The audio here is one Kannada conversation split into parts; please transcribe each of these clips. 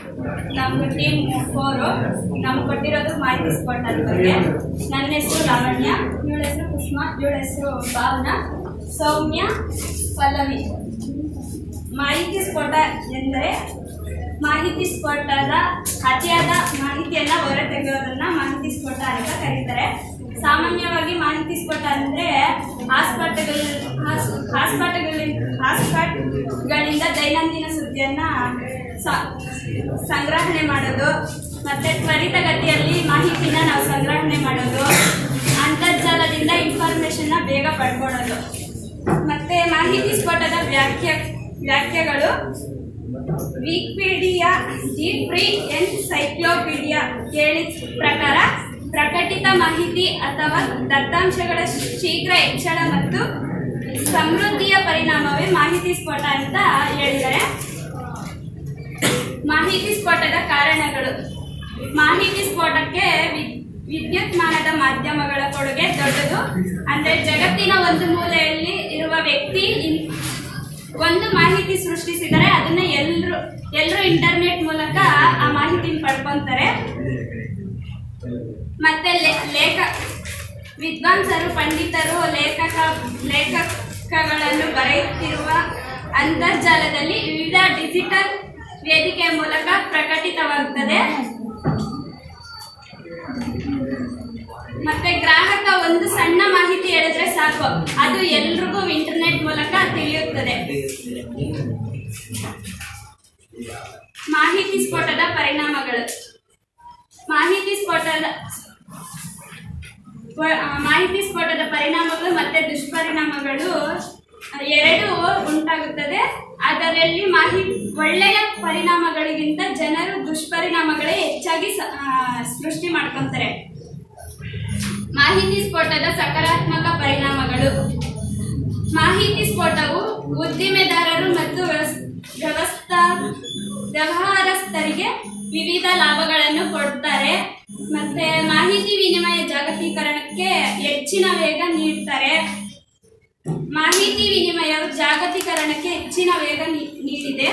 ನಮ್ಗೆ ಟೀಮ್ ಫೋರು ನಮ್ಗೆ ಕೊಟ್ಟಿರೋದು ಮಾಹಿತಿ ಸ್ಪಾಟ್ ಅದ್ರ ಬಗ್ಗೆ ನನ್ನ ಹೆಸರು ಲಾವಣ್ಯ ಇವಳ ಹೆಸರು ಕುಷ್ಮಾ ಇವಳ ಹೆಸರು ಭಾವನಾ ಸೌಮ್ಯ ಪಲ್ಲವಿ ಮಾಹಿತಿ ಸ್ಫೋಟ ಎಂದರೆ ಮಾಹಿತಿ ಸ್ಫೋಟದ ಅತಿಯಾದ ಮಾಹಿತಿಯನ್ನ ಹೊರ ತೆಗೆಯೋದನ್ನ ಮಾಹಿತಿ ಸ್ಫೋಟ ಅಂತ ಕರೀತಾರೆ ಸಾಮಾನ್ಯವಾಗಿ ಮಾಹಿತಿ ಸ್ಫೋಟ ಅಂದ್ರೆ ಹಾಸ್ಪಾಟ್ಗಳ ಹಾಸ್ಪಾಟ್ಗಳಿಂದ ಹಾಸ್ಪಾಟ್ಗಳಿಂದ ದೈನಂದಿನ ಸುದ್ದಿಯನ್ನ ಸ- ಸಂಗ್ರಹಣೆ ಮಾಡೋದು ಮತ್ತೆ ತ್ವರಿತಗತಿಯಲ್ಲಿ ಮಾಹಿತಿನ ನಾವು ಸಂಗ್ರಹಣೆ ಮಾಡೋದು ಅಂತರ್ಜಾಲದಿಂದ ಇನ್ಫಾರ್ಮೇಶನ್ನ ಬೇಗ ಪಡ್ಕೊಳ್ಳೋದು ಮತ್ತೆ ಮಾಹಿತಿ ಸ್ಫೋಟದ ವ್ಯಾಖ್ಯ ವ್ಯಾಖ್ಯೆಗಳು ವಿಕಿಪೀಡಿಯಾ ದಿ ಫ್ರೀ ಎನ್ಸೈಕ್ಲೋಪೀಡಿಯಾ ಹೇಳಿದ ಪ್ರಕಾರ ಪ್ರಕಟಿತ ಮಾಹಿತಿ ಅಥವಾ ದತ್ತಾಂಶಗಳ ಶೀಘ್ರ ಹೆಚ್ಚಳ ಮತ್ತು ಸಮೃದ್ಧಿಯ ಪರಿಣಾಮವೇ ಮಾಹಿತಿ ಸ್ಫೋಟ ಅಂತ ಹೇಳಿದ್ದಾರೆ ಮಾಹಿತಿ ಸ್ಫೋಟದ ಕಾರಣಗಳು ಮಾಹಿತಿ ಸ್ಫೋಟಕ್ಕೆ ವಿ- ವಿದ್ಯುನ್ಮಾನದ ಮಾಧ್ಯಮಗಳ ಕೊಡುಗೆ ದೊಡ್ಡದು ಅಂದ್ರೆ ಜಗತ್ತಿನ ಒಂದು ಮೂಲೆಯಲ್ಲಿ ಇರುವ ವ್ಯಕ್ತಿ ಇನ್- ಒಂದು ಮಾಹಿತಿ ಸೃಷ್ಟಿಸಿದರೆ ಅದನ್ನ ಎಲ್ಲರೂ ಎಲ್ಲರೂ ಇಂಟರ್ನೆಟ್ ಮೂಲಕ ಆ ಮಾಹಿತಿನ ಪಡ್ಕೊಂತಾರೆ ಮತ್ತೆ ಲೇ- ಲೇಖ ವಿದ್ವಾಂಸರು ಪಂಡಿತರು ಲೇಖಕ ಲೇಖಕಗಳನ್ನು ಬರೆಯುತ್ತಿರುವ ಅಂತರ್ಜಾಲದಲ್ಲಿ ವಿವಿಧ ಡಿಜಿಟಲ್ ವೇದಿಕೆಯ ಮೂಲಕ ಪ್ರಕಟಿತವಾಗುತ್ತದೆ ಮತ್ತೆ ಗ್ರಾಹಕ ಒಂದು ಸಣ್ಣ ಮಾಹಿತಿ ಹೇಳಿದ್ರೆ ಸಾಕು ಅದು ಎಲ್ರಿಗೂ ಇಂಟರ್ನೆಟ್ ಮೂಲಕ ತಿಳಿಯುತ್ತದೆ ಮಾಹಿತಿ ಸ್ಫೋಟದ ಪರಿಣಾಮಗಳು ಮಾಹಿತಿ ಸ್ಫೋಟದ ವ- ಆ, ಮಾಹಿತಿ ಸ್ಫೋಟದ ಪರಿಣಾಮಗಳು ಮತ್ತೆ ದುಷ್ಪರಿಣಾಮಗಳು ಆ, ಎರಡು ಉಂಟಾಗುತ್ತದೆ ಅದರಲ್ಲಿ ಮಾಹಿತಿ ಒಳ್ಳೆಯ ಪರಿಣಾಮಗಳಿಗಿಂತ ಜನರು ದುಷ್ಪರಿಣಾಮಗಳೇ ಹೆಚ್ಚಾಗಿ ಸ- ಆ, ಸೃಷ್ಟಿ ಮಾಡ್ಕೊಂತಾರೆ ಮಾಹಿತಿ ಸ್ಫೋಟದ ಸಕಾರಾತ್ಮಕ ಪರಿಣಾಮಗಳು ಮಾಹಿತಿ ಸ್ಫೋಟವು ಉದ್ದಿಮೆದಾರರು ಮತ್ತು ವ್ಯವಸ್- ವ್ಯವಸ್ಥಾ ವ್ಯವಹಾರಸ್ಥರಿಗೆ ವಿವಿಧ ಲಾಭಗಳನ್ನು ಕೊಡ್ತಾರೆ ಮತ್ತೆ ಮಾಹಿತಿ ವಿನಿಮಯ ಜಾಗತೀಕರಣಕ್ಕೆ ಹೆಚ್ಚಿನ ವೇಗ ನೀಡ್ತಾರೆ ಮಾಹಿತಿ ವಿನಿಮಯವು ಜಾಗತೀಕರಣಕ್ಕೆ ಹೆಚ್ಚಿನ ವೇಗ ನೀ- ನೀಡಿದೆ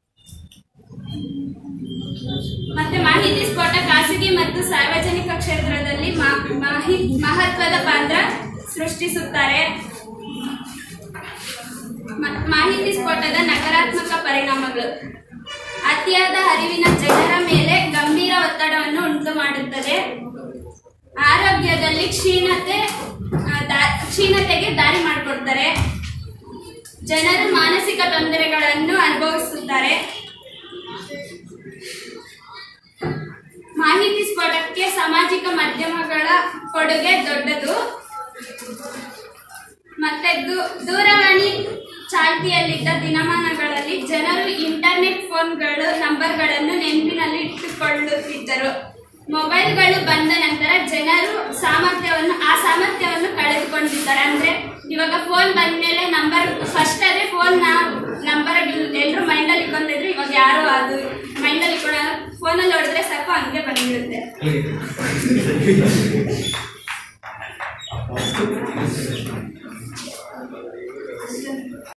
ಮತ್ತೆ ಮಾಹಿತಿ ಸ್ಫೋಟ ಖಾಸಗಿ ಮತ್ತು ಸಾರ್ವಜನಿಕ ಕ್ಷೇತ್ರದಲ್ಲಿ ಮಾ- ಮಾಹಿ ಮಹತ್ವದ ಪಾತ್ರ ಸೃಷ್ಟಿಸುತ್ತಾರೆ ಮ- ಮಾಹಿತಿ ಸ್ಫೋಟದ ನಕಾರಾತ್ಮಕ ಪರಿಣಾಮಗಳು ಅತಿಯಾದ ಅರಿವಿನ ಜನರ ಮೇಲೆ ಗಂಭೀರ ಒತ್ತಡವನ್ನು ಉಂಟು ಮಾಡುತ್ತದೆ ಆರೋಗ್ಯದಲ್ಲಿ ಕ್ಷೀಣತೆ ಆ, ದಾ- ಕ್ಷೀಣತೆಗೆ ದಾರಿ ಮಾಡಿಕೊಡ್ತಾರೆ ಜನರು ಮಾನಸಿಕ ತೊಂದರೆಗಳನ್ನು ಅನುಭವಿಸುತ್ತಾರೆ ಮಾಹಿತಿ ಸ್ಫೋಟಕ್ಕೆ ಸಾಮಾಜಿಕ ಮಾಧ್ಯಮಗಳ ಕೊಡುಗೆ ದೊಡ್ಡದು ಮತ್ತೆ ದೂ- ದೂರವಾಣಿ ಚಾಲ್ತಿಯಲ್ಲಿದ್ದ ದಿನಮಾನಗಳಲ್ಲಿ ಜನರು ಇಂಟರ್ನೆಟ್ ಫೋನ್ಗಳು ನಂಬರ್ಗಳನ್ನು ನೆನಪಿನಲ್ಲಿ ಇಟ್ಟುಕೊಳ್ಳುತ್ತಿದ್ದರು ಮೊಬೈಲ್ಗಳು ಬಂದ ನಂತರ ಜನರು ಸಾಮರ್ಥ್ಯವನ್ನು ಆ ಸಾಮರ್ಥ್ಯವನ್ನು ಕಳೆದುಕೊಂಡಿದ್ದಾರೆ ಅಂದ್ರೆ ಇವಾಗ ಫೋನ್ ಬಂದ್ಮೇಲೆ ನಂಬರ್ ಫಸ್ಟ್ ಅದೇ ಫೋನ್ ನಂಬರ್ ಎಲ್ಲರೂ ಮೈಂಡಲ್ಲಿ ಇಟ್ಕೊಂಡಿದ್ರು ಇವಾಗ ಯಾರು ಅದು ಮೈಂಡಲ್ಲಿ ಇಟ್ಕೊಳ್ಳೋ ಫೋನಲ್ಲಿ ಹೊಡೆದ್ರೆ ಸಾಕು ಹಂಗೆ ಬಂದ್ಬಿಡುತ್ತೆ